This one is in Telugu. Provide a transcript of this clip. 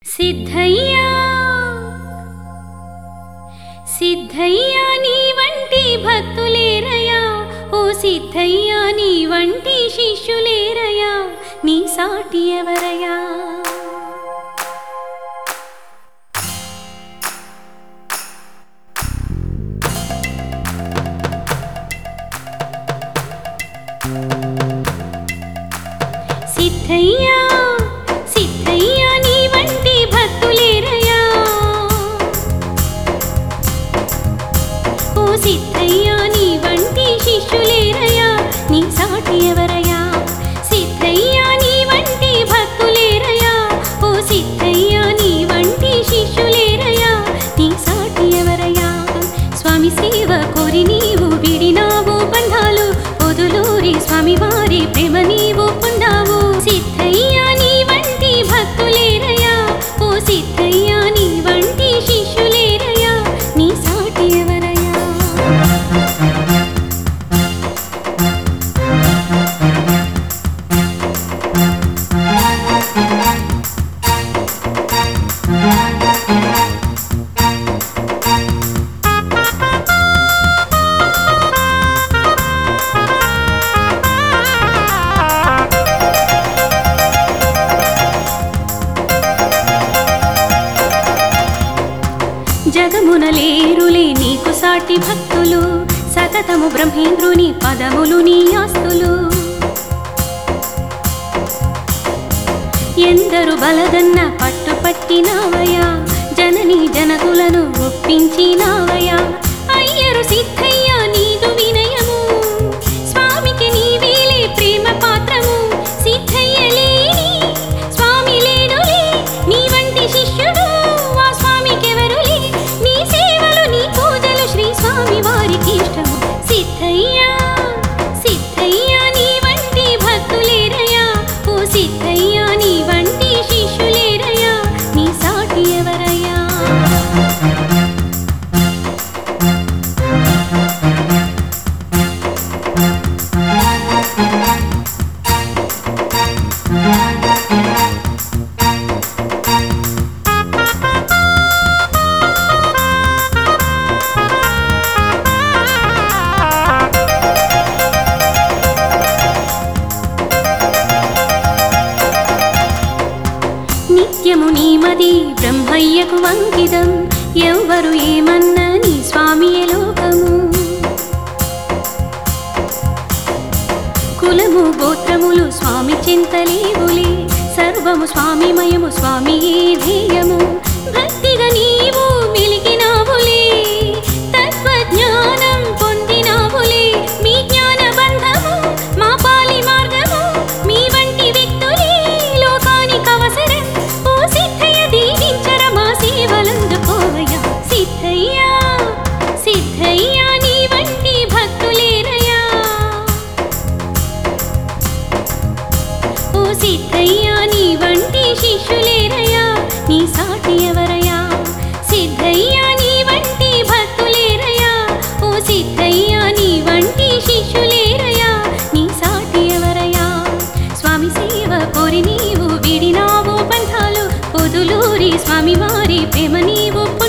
సిద్ధయ్యా సిద్ధయ్యా నీ వంటి భక్తులేరయ్యా ఓ సిద్ధయ్యా నీ వంటి శిష్యులేరయ్యా నీ సాటి ఎవరయ్యా సిద్ధయ్యా సిద్ధయ్యా నీ వంటి భక్తులేరయ్యా ఓ సిద్ధయ్యా నీ వంటి శిష్యులేరయ్యా నీ సాటి ఎవరయ్యా సిద్ధయ్యా నీ వంటి భక్తులేరయ్యా ఓ సిద్ధయ్యా నీ వంటి శిష్యులేరయ్యా నీ సాటి ఎవరయ్యా స్వామి సేవ కోరి నీవు విడినావు బంధాలు పొదులూరి స్వామి వారి ప్రేమ నీవు పొందావు సిద్ధయ్యా నీ వంటి భక్తులేరయ్యా ఓ సిద్ధయ్యా నీ వంటి శిష్యులేరయ్యా నీ సాటి ఎవరయ్యా జగమున లేరులే నీకు సాటి భక్తులు సతతము బ్రహ్మేంద్రుని పదములు నీ ఆస్తులు ఎందరు బలదన్న పట్టుపట్టినావయా జనని జనకులను ఒప్పించినావయా అయ్యరు సిద్ధయ్య నీదు వినయము స్వామికి నీవేలే ప్రేమ పాత్రము సిద్ధయ్య లేని స్వామి లేడులే నీ వంటి శిష్యుడు ఆ స్వామికెవరులే నీ సేవలు నీ పూజలు శ్రీ స్వామి వారికి ఇష్టము సిద్ధయ్యా సిద్ధయ్యా నీ వంటి భక్తులేరయ్యా ఓ సిద్ధయ్యా నీ వంటి శిష్యులేరయ్యా నీ సాటి ఎవరయ్యా నిత్యము నీమది బ్రహ్మయ్యకు అంకితం ఎవ్వరు ఏమన్న నీ స్వామియే లోకము కులము గోత్రములు స్వామి చింతలేవులే సర్వము స్వామిమయము స్వామియే ధ్యేయము భక్తిగా నీవు మిలిగినావులే తత్వజ్ఞానం పొందినావులే మీ జ్ఞాన బంధము మా పాలి మార్గము మీ వంటి వ్యక్తులే లోకానికి అవసరం ఓ సిద్ధయ్య దీవించర మా సేవలందుకోవయ్యా సిద్ధయ్యా సిద్ధయ్యా నీ వంటి భక్తులేరయ్యా ఓ సిద్ధయ్యా నీ వంటి శిష్యులేరయ్యా నీ సాటి ఎవరయ్యా సిద్ధయ్యా నీ వంటి భక్తులేరయ్యా ఓ సిద్ధయ్యా నీ వంటి శిష్యులేరయ్యా నీ సాటి ఎవరయ్యా స్వామి సేవ కోరి నీవు విడినావు పంథాలు పొదులూరి స్వామి వారి ప్రేమ నీవు